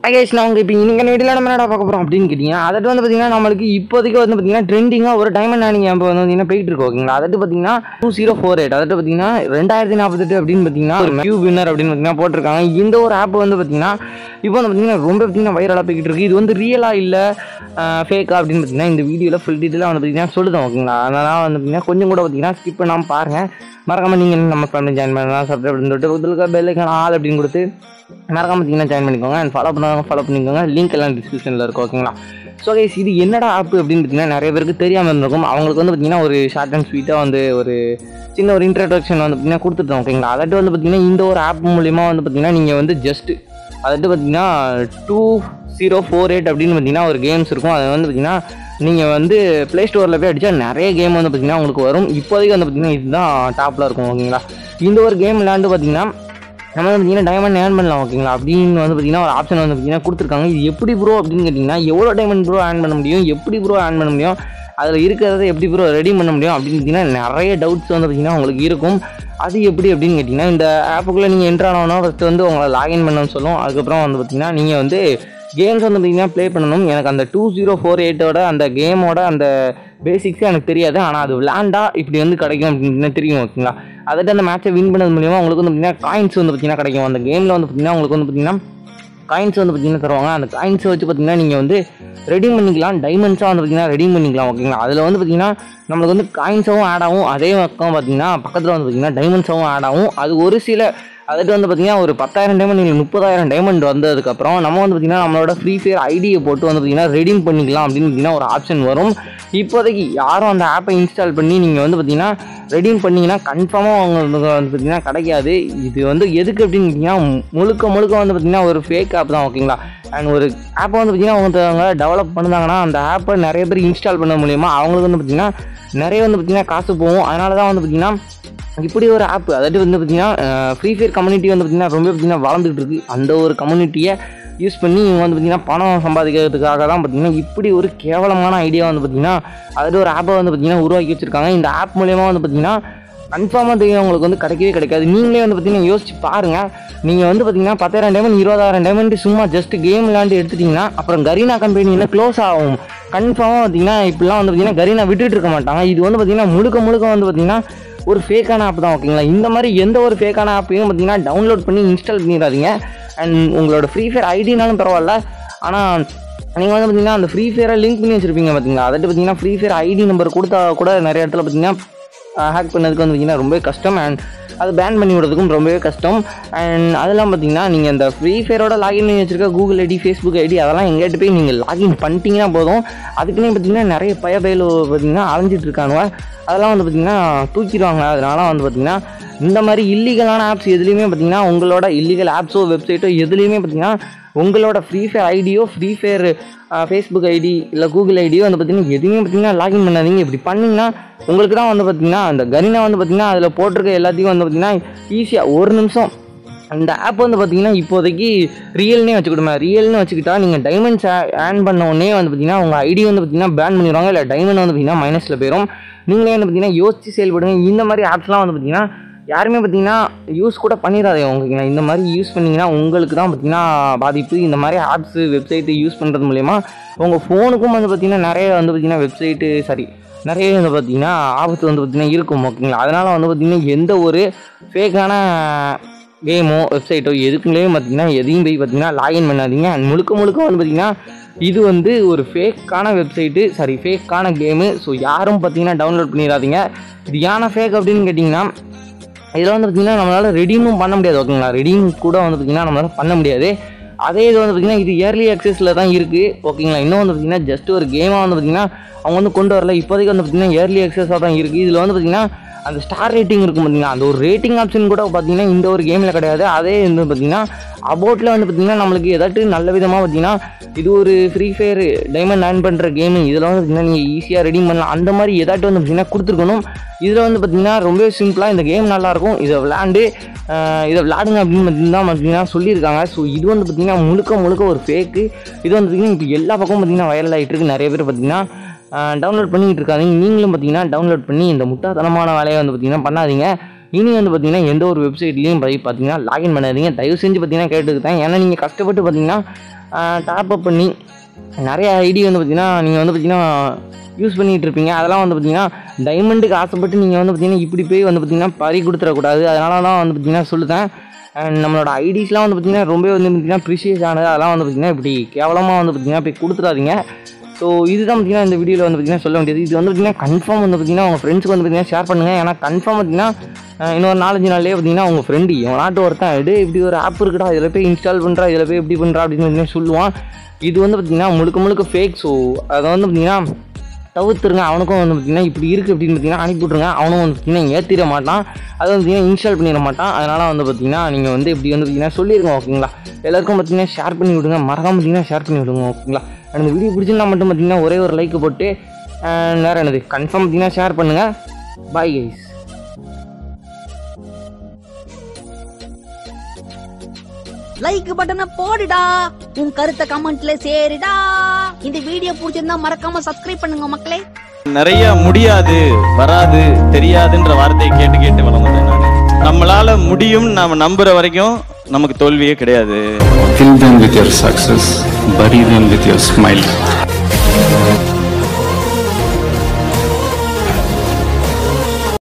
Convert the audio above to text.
ஐகேஷ் நான் உங்கள் இப்போ நீங்கள் வீட்டில் நம்ம என்னடா பார்க்க போகிறோம் அப்படின்னு கேட்டிங்கன்னா அதட்டு வந்து பார்த்தீங்கன்னா நம்மளுக்கு இப்போதைக்கு வந்து பார்த்தீங்கன்னா ட்ரெண்டிங்காக ஒரு டைமண்ட் நானிங் இப்போ வந்து பார்த்தீங்கன்னா போயிட்டு இருக்கு ஓகேங்களா அதட்டு பார்த்தீங்கன்னா டூ ஜீரோ ஃபோர் எயிட் அதட்டு பார்த்தீங்கன்னா ரெண்டாயிரத்தி நாற்பத்தெட்டு அப்படின்னு பார்த்தீங்கன்னா ஒரு கியூ வின்னர் அப்படின்னு பார்த்தீங்கன்னா போட்டிருக்காங்க இந்த ஒரு ஆப் வந்து பார்த்தீங்கன்னா இப்போ வந்து பார்த்தீங்கன்னா ரொம்ப பார்த்தீங்கன்னா வைரலாக போய்கிட்டு இருக்கு இது வந்து ரியலாக இல்லை ஃபேக்கா அப்படின்னு பார்த்தீங்கன்னா இந்த வீடியோவில் ஃபுல் டீட்டெயிலாக வந்து பார்த்தீங்கன்னா சொல்லுதோம் ஓகேங்களா அதனால் வந்து பார்த்தீங்கன்னா கொஞ்சம் கூட பார்த்தீங்கன்னா ஸ்கிப் பண்ணாமல் பாருங்கள் மறக்காமல் நீங்கள் நம்ம ஃபேமிலி ஜாயின் பண்ணலாம் சப்ஸ்கிரைப் சொல்லிட்டு பக்கத்தில் பெல் ஐக்கான ஆல் அப்படின்னு கொடுத்து மறக்காம பார்த்தீங்கன்னா ஜாயின் பண்ணிக்கோங்க அண்ட் ஃபாலோ பண்ணாங்க ஃபாலோ பண்ணிக்கோங்க லிங்க் எல்லாம் டிஸ்கிரிப்ஷனில் இருக்கும் ஓகேங்களா ஸோ கைஸ் இது என்னடா ஆப் அப்படின்னு பார்த்தீங்கன்னா நிறைய பேருக்கு தெரியாமல் இருந்திருக்கும் அவங்களுக்கு வந்து பார்த்தீங்கன்னா ஒரு ஷார்ட் அண்ட் ஸ்வீட்டாக வந்து ஒரு சின்ன ஒரு இன்ட்ரடக்ஷன் வந்து பார்த்தீங்கன்னா கொடுத்துட்டோம் ஓகேங்களா அதட்டு வந்து பார்த்தீங்கன்னா இந்த ஒரு ஆப் மூலிமா வந்து பார்த்தீங்கன்னா நீங்கள் வந்து ஜஸ்ட் அதட்டு பார்த்தீங்கன்னா டூ ஜீரோ ஃபோர் எயிட் அப்படின்னு பார்த்தீங்கன்னா ஒரு கேம்ஸ் இருக்கும் அது வந்து பார்த்தீங்கன்னா நீங்கள் வந்து ப்ளே ஸ்டோரில் போய் அடித்தா நிறைய கேம் வந்து பார்த்தீங்கன்னா உங்களுக்கு வரும் இப்போதைக்கு வந்து பார்த்தீங்கன்னா இதுதான் டாப்பில் இருக்கும் ஓகேங்களா இந்த ஒரு கேம் விளையாண்டு பார்த்தீங்கன்னா நம்ம வந்து பார்த்தீங்கன்னா டைமண்ட் ஏர்ன் பண்ணலாம் ஓகேங்களா அப்படின்னு வந்து பார்த்தீங்கன்னா ஒரு ஆப்ஷன் வந்து பார்த்தீங்கன்னா கொடுத்துருக்காங்க இது எப்படி ப்ரோ அப்படின்னு கேட்டிங்கன்னா எவ்வளோ டைமண்ட் ப்ரோ ஏர்ன் பண்ண முடியும் எப்படி ப்ரோ ஏர்ன் பண்ண முடியும் அதில் இருக்கிறத எப்படி ப்ரோ ரெடி பண்ண முடியும் அப்படின்னு பார்த்தீங்கன்னா நிறைய டவுட்ஸ் வந்து பார்த்தீங்கன்னா உங்களுக்கு இருக்கும் அது எப்படி அப்படின்னு கேட்டிங்கன்னா இந்த ஆப்புக்குள்ளே நீங்கள் என்ட்ரு ஆனோன்னா ஃபஸ்ட்டு வந்து உங்களை லாகின் பண்ணணும்னு சொல்லும் அதுக்கப்புறம் வந்து பார்த்தீங்கன்னா நீங்கள் வந்து கேம்ஸ் வந்து பார்த்தீங்கன்னா ப்ளே பண்ணணும் எனக்கு அந்த டூ ஜீரோ ஃபோர் எயிட்டோட அந்த கேமோட அந்த பேசிக்ஸே எனக்கு தெரியாது ஆனால் அது விளாண்டா இப்படி வந்து கிடைக்கும் அப்படின்னு தெரியும் ஓகேங்களா அதாவது அந்த மேட்சை வின் பண்ணது மூலியமாக உங்களுக்கு வந்து பார்த்தீங்கன்னா காயின்ஸ் வந்து பார்த்தீங்கன்னா கிடைக்கும் அந்த கேமில் வந்து பார்த்தீங்கன்னா உங்களுக்கு வந்து பார்த்தீங்கன்னா காயின்ஸ் வந்து பார்த்தீங்கன்னா தருவாங்க அந்த காயின்ஸை வச்சு பார்த்தீங்கன்னா நீங்கள் வந்து ரெடி பண்ணிக்கலாம் டைமண்ட்ஸாக வந்து பார்த்தீங்கன்னா ரெடி பண்ணிக்கலாம் ஓகேங்களா அதில் வந்து பார்த்தீங்கன்னா நம்மளுக்கு வந்து காயின்ஸாகவும் ஆட் ஆகும் அதே பக்கம் பார்த்தீங்கன்னா பக்கத்தில் வந்து பார்த்தீங்கன்னா டைமண்ட்ஸாகவும் ஆட் ஆகும் அது ஒரு சில அதுக்கு வந்து பார்த்தீங்கன்னா ஒரு பத்தாயிரம் டைமண்ட் இல்லை முப்பதாயிரம் டைமண்ட் வந்ததுக்கப்புறம் நம்ம வந்து பார்த்தீங்கன்னா நம்மளோட ஃப்ரீ ஃபயர் ஐடியை போட்டு வந்து பார்த்தீங்கன்னா ரெடீம் பண்ணிக்கலாம் அப்படின்னு பார்த்தீங்கன்னா ஒரு ஆப்ஷன் வரும் இப்போதைக்கு யாரும் அந்த ஆப்பை இன்ஸ்டால் பண்ணி நீங்கள் வந்து பார்த்தீங்கன்னா ரெடீம் பண்ணிங்கன்னா கன்ஃபார்மாக உங்களுக்கு வந்து பார்த்தீங்கன்னா கிடைக்காது இது வந்து எதுக்கு அப்படின்னு கேட்டிங்கன்னா முழுக்க முழுக்க வந்து பார்த்தீங்கன்னா ஒரு ஃபேக் ஆப் தான் ஓகேங்களா அண்ட் ஒரு ஆப்பை வந்து பார்த்தீங்கன்னா ஒருத்தவங்க டெவலப் பண்ணுதாங்கன்னா அந்த ஆப்பை நிறைய பேர் இன்ஸ்டால் பண்ண மூலியமாக அவங்களுக்கு வந்து பார்த்தீங்கன்னா நிறைய வந்து பார்த்தீங்கன்னா காசு போகும் அதனால தான் வந்து பார்த்தீங்கன்னா இப்படி ஒரு ஆப் அதாவது வந்து பார்த்தீங்கன்னா ஃப்ரீ ஃபயர் கம்யூனிட்டி வந்து பார்த்தீங்கன்னா ரொம்ப பார்த்தீங்கன்னா வளர்ந்துட்டு இருக்கு அந்த ஒரு கம்யூனிட்டியை யூஸ் பண்ணி இவங்க வந்து பார்த்தீங்கன்னா பணம் சம்பாதிக்கிறதுக்காக தான் பார்த்தீங்கன்னா இப்படி ஒரு கேவலமான ஐடியா வந்து பார்த்தீங்கன்னா அதாவது ஒரு ஆப்பை வந்து பார்த்தீங்கன்னா உருவாக்கி வச்சிருக்காங்க இந்த ஆப் மூலயமா வந்து பார்த்தீங்கன்னா கன்ஃபார்மாக தெரியும் உங்களுக்கு வந்து கிடைக்கவே கிடைக்காது நீங்களே வந்து பார்த்தீங்கன்னா யோசிச்சு பாருங்கள் நீங்கள் வந்து பார்த்தீங்கன்னா பத்தாயிரம் டைமண்ட் இருபதாயிரம் டைமண்ட் சும்மா ஜஸ்ட் கேம் விளாண்டு எடுத்துட்டிங்கன்னா அப்புறம் கரீனா கம்பெனியில் க்ளோஸ் ஆகும் கன்ஃபார்மாக பார்த்தீங்கன்னா இப்படிலாம் வந்து பார்த்தீங்கன்னா கரீனா விட்டுட்டு இருக்க மாட்டாங்க இது வந்து பார்த்தீங்கன்னா முழுக்க முழுக்க வந்து பார்த்தீங்கன்னா ஒரு ஃபேக்கான ஆப் தான் ஓகேங்களா இந்த மாதிரி எந்த ஒரு ஃபேக்கான ஆப்பையும் பார்த்தீங்கன்னா டவுன்லோட் பண்ணி இன்ஸ்டால் பண்ணிடாதீங்க அண்ட் உங்களோட ஃப்ரீ ஃபயர் ஐடினாலும் பரவாயில்ல ஆனால் நீங்கள் வந்து பார்த்தீங்கன்னா அந்த ஃப்ரீ ஃபயரை லிங்க் பண்ணி வச்சுருப்பீங்க பார்த்தீங்களா அதாவது பார்த்தீங்கன்னா ஃப்ரீ ஃபயர் ஐடி நம்பர் கொடுத்தா கூட நிறைய இடத்துல பார்த்தீங்கன்னா ஹேக் பண்ணதுக்கு வந்து பார்த்தீங்கன்னா ரொம்பவே கஷ்டம் அண்ட் அது பேன் பண்ணி விடுறதுக்கும் ரொம்பவே கஷ்டம் அண்ட் அதெல்லாம் பார்த்தீங்கன்னா நீங்கள் இந்த ஃப்ரீ ஃபயரோட லாகின் பண்ணி வச்சிருக்க கூகுள் ஐடி ஃபேஸ்புக் ஐடி அதெல்லாம் எங்கேட்டு போய் நீங்கள் லாகின் பண்ணிட்டீங்கன்னா போதும் அதுக்குன்னே பார்த்தீங்கன்னா நிறைய பய பயல் பார்த்தீங்கன்னா அலைஞ்சிட்டு இருக்கானுவ அதெல்லாம் வந்து பார்த்தீங்கன்னா தூக்கிடுவாங்க அதனால வந்து பார்த்தீங்கன்னா இந்த மாதிரி இல்லீகலான ஆப்ஸ் எதுலேயுமே பார்த்தீங்கன்னா உங்களோட இல்லீகல் ஆப்ஸோ வெப்சைட்டோ எதுலேயுமே பார்த்தீங்கன்னா உங்களோட ஃப்ரீ ஃபயர் ஐடியோ ஃப்ரீ ஃபயர் ஃபேஸ்புக் ஐடி இல்லை கூகுள் ஐடியோ வந்து பார்த்தீங்கன்னா எதுவுமே பார்த்தீங்கன்னா லாகின் பண்ணாதீங்க இப்படி பண்ணிங்கன்னா உங்களுக்கு தான் வந்து பார்த்தீங்கன்னா அந்த கரினா வந்து பார்த்தீங்கன்னா அதில் போட்டிருக்க எல்லாத்தையும் வந்து பார்த்தீங்கன்னா ஈஸியாக ஒரு நிமிஷம் அந்த ஆப் வந்து பார்த்தீங்கன்னா இப்போதைக்கு ரியல்னே வச்சுக்கிடுமே ரியல்னு வச்சுக்கிட்டா நீங்கள் டைமண்ட்ஸ் ஆன் பண்ண உடனே வந்து பார்த்தீங்கன்னா உங்கள் ஐடி வந்து பார்த்தீங்கன்னா பேன் பண்ணிடுவாங்க இல்லை டைமண்ட் வந்து பார்த்தீங்கன்னா மைனஸில் போயிடும் நீங்களே வந்து பார்த்தீங்கன்னா யோசிச்சு செயல்படுங்க இந்த மாதிரி ஆப்ஸ்லாம் வந்து பார்த்தீங்கன்னா யாருமே பார்த்தீங்கன்னா யூஸ் கூட பண்ணிடாதே உங்ககிட்ட இந்த மாதிரி யூஸ் பண்ணிங்கன்னா உங்களுக்கு தான் பார்த்தீங்கன்னா பாதிப்பு இந்த மாதிரி ஆப்ஸு வெப்சைட்டு யூஸ் பண்ணுறது மூலயமா உங்கள் ஃபோனுக்கும் வந்து பார்த்தீங்கன்னா நிறைய வந்து பார்த்தீங்கன்னா வெப்சைட்டு சாரி நிறைய வந்து பார்த்தீங்கன்னா ஆபத்து வந்து பார்த்தீங்கன்னா இருக்கும் ஓகேங்களா அதனால் வந்து பார்த்தீங்கன்னா எந்த ஒரு ஃபேக்கான கேமோ வெப்சைட்டோ எதுக்குள்ளேயும் பார்த்தீங்கன்னா எதையும் போய் பார்த்தீங்கன்னா லாகின் பண்ணாதீங்க அண்ட் முழுக்க முழுக்க வந்து பார்த்தீங்கன்னா இது வந்து ஒரு ஃபேக்கான வெப்சைட்டு சாரி ஃபேக்கான கேமு ஸோ யாரும் பார்த்தீங்கன்னா டவுன்லோட் பண்ணிடாதீங்க இது ஏன்னா ஃபேக் அப்படின்னு கேட்டிங்கன்னா இதில் வந்து பார்த்திங்கன்னா நம்மளால் ரெடீமும் பண்ண முடியாது ஓகேங்களா ரெடீம் கூட வந்து பார்த்திங்கன்னா நம்மளால் பண்ண முடியாது அதே இது வந்து பார்த்திங்கன்னா இது இயர்லி அக்சஸில் தான் இருக்குது ஓகேங்களா இன்னும் வந்து பார்த்திங்கன்னா ஜஸ்ட் ஒரு கேமாக வந்து பார்த்திங்கன்னா அவங்க வந்து கொண்டு வரல இப்போதைக்கு வந்து பார்த்திங்கன்னா இயர்லி அக்சஸாக தான் இருக்குது இதில் வந்து பார்த்திங்கன்னா அந்த ஸ்டார் ரேட்டிங் இருக்கும் பார்த்தீங்கன்னா அந்த ஒரு ரேட்டிங் ஆப்ஷன் கூட பார்த்தீங்கன்னா இந்த ஒரு கேமில் கிடையாது அதே வந்து பார்த்தீங்கன்னா அபோட்டில் வந்து பார்த்தீங்கன்னா நம்மளுக்கு ஏதாட்டும் நல்ல விதமாக பார்த்தீங்கன்னா இது ஒரு ஃப்ரீ ஃபயர் டைமண்ட் ஏர்ன் பண்ணுற கேமு இதில் வந்து பார்த்தீங்கன்னா நீங்கள் ஈஸியாக ரெடீம் பண்ணலாம் அந்த மாதிரி ஏதாட்டும் வந்து பார்த்தீங்கன்னா கொடுத்துருக்கணும் இதில் வந்து பார்த்தீங்கன்னா ரொம்ப சிம்பிளாக இந்த கேம் நல்லாயிருக்கும் இதை விளாண்டு இதை விளாடுங்க அப்படின்னு பார்த்தீங்கன்னா பார்த்தீங்கன்னா சொல்லியிருக்காங்க ஸோ இது வந்து பார்த்தீங்கன்னா முழுக்க முழுக்க ஒரு ஃபேக்கு இது வந்து பார்த்தீங்கன்னா இப்போ எல்லா பக்கமும் பார்த்தீங்கன்னா வைரல் ஆகிட்டு இருக்கு நிறைய பேர் பார்த்தீங்கன்னா டவுன்லோட் பண்ணிக்கிட்டு இருக்காங்க நீங்களும் பார்த்தீங்கன்னா டவுன்லோட் பண்ணி இந்த முட்டாத்தனமான வேலையை வந்து பார்த்தீங்கன்னா பண்ணாதீங்க இனி வந்து பார்த்தீங்கன்னா எந்த ஒரு வெப்சைட்லையும் போய் பார்த்தீங்கன்னா லாகின் பண்ணாதீங்க தயவு செஞ்சு பார்த்தீங்கன்னா கேட்டுக்கிட்டேன் ஏன்னா நீங்கள் கஷ்டப்பட்டு பார்த்தீங்கன்னா டாப் அப் பண்ணி நிறைய ஐடி வந்து பார்த்தீங்கன்னா நீங்கள் வந்து பார்த்தீங்கன்னா யூஸ் பண்ணிகிட்டு இருப்பீங்க அதெல்லாம் வந்து பார்த்தீங்கன்னா டைமண்டுக்கு ஆசைப்பட்டு நீங்கள் வந்து பார்த்தீங்கன்னா இப்படி போய் வந்து பார்த்தீங்கன்னா பறி கொடுத்துடக்கூடாது அதனால தான் வந்து பார்த்தீங்கன்னா சொல்லுதேன் அண்ட் நம்மளோட ஐடிஸ்லாம் வந்து பார்த்தீங்கன்னா ரொம்பவே வந்து பார்த்தீங்கன்னா ப்ரிஷியஸ் ஆனது அதெல்லாம் வந்து பார்த்தீங்கன்னா இப்படி கேவலமாக வந்து பார்த்தீங்கன்னா போய் கொடுத்துடாதீங்க ஸோ இதுதான் பார்த்தீங்கன்னா இந்த வீடியோவில் வந்து பார்த்தீங்கன்னா சொல்ல வேண்டியது இது வந்து பார்த்தீங்கன்னா கன்ஃபார்ம் வந்து பார்த்தீங்கன்னா உங்கள் ஃப்ரெண்ட்ஸ்க்கு வந்து பார்த்தீங்கன்னா ஷேர் பண்ணுங்கள் ஏன்னா கன்ஃபார்ம் பார்த்தீங்கன்னா அஹ் இன்னொரு நாலஞ்சு நாள்லேயே பார்த்தீங்கன்னா உங்கள் ஃப்ரெண்டு இவன் நாட்டு ஒருத்தன் எடு இப்படி ஒரு ஆப் இருக்குடா இதில் போய் இன்ஸ்டால் பண்ணுறா இதில் போய் இப்படி பண்ணுறா அப்படின்னு பார்த்தீங்கன்னா சொல்லுவான் இது வந்து பார்த்தீங்கன்னா முழுக்க முழுக்க ஃபேக் ஸோ அதை வந்து பார்த்தீங்கன்னா தவிர்த்துருங்க அவனுக்கும் வந்து பார்த்தீங்கன்னா இப்படி இருக்குது அப்படின்னு பார்த்தீங்கன்னா அனுப்பி விட்ருங்க அவனும் வந்து பார்த்தீங்கன்னா ஏற்றிட மாட்டான் அதை வந்து பார்த்தீங்கன்னா இன்ஸ்டால் பண்ணிட மாட்டான் அதனால் வந்து பார்த்தீங்கன்னா நீங்கள் வந்து இப்படி வந்து பார்த்தீங்கன்னா சொல்லிடுங்க ஓகேங்களா எல்லாருக்கும் பார்த்தீங்கன்னா ஷேர் பண்ணி விடுங்க மறக்காம பார்த்தீங்கன்னா ஷேர் பண்ணி விடுங்க ஓகேங்களா அந்த வீடியோ பிடிச்சிருந்தா மட்டும் பார்த்தீங்கன்னா ஒரே ஒரு லைக் போட்டு அஹ், வேறு என்னது கன்ஃபார்ம் பார்த்தீங்கன்னா ஷேர் பண்ணுங்கள் பாய் கைஸ் லைக் பட்டனை போடுடா உன் கருத்தை கமெண்ட்ல சேருடா இந்த வீடியோ பிடிச்சிருந்தா மறக்காம சப்ஸ்கிரைப் பண்ணுங்க மக்களே நிறைய முடியாது வராது தெரியாதுன்ற வார்த்தையை கேட்டு கேட்டு வளர்ந்தேன் நான் நம்மளால முடியும் நாம நம்புற வரைக்கும் நமக்கு தோல்வியே கிடையாது Kill them with your success, bury them with your smile.